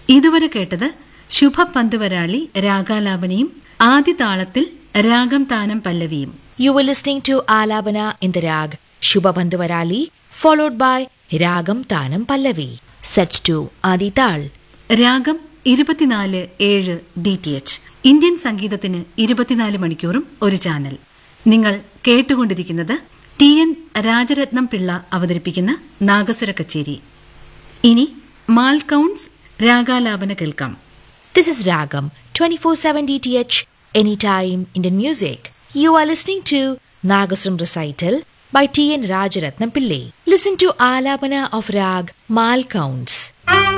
ഇതുവരെ കേട്ടത് ശുഭ പന്തുവരാളി രാഗാലാപനയും ആദ്യ താളത്തിൽ രാഗം താനം പല്ലവിയും You were listening to Alabana in the Rag Shubhabandhuvarali, followed by Ragam Tanam Pallavi, set to Adital. രാഗം ഇരുപത്തിനാല് ഏഴ് ഡി ടി എച്ച് ഇന്ത്യൻ സംഗീതത്തിന് ഇരുപത്തിനാല് മണിക്കൂറും ഒരു ചാനൽ നിങ്ങൾ കേട്ടുകൊണ്ടിരിക്കുന്നത് ടി എൻ രാജരത്നം പിള്ള അവതരിപ്പിക്കുന്ന നാഗസുര കച്ചേരി ഇനി മാൽക്കൗൺസ് രാഗാലാപന കേൾക്കാം This is Ragam 24/7 DTH anytime Indian music. You are listening to Nagasram recital by T N Rajaratnam Pillai. Listen to Alabana of Rag Mal Counts.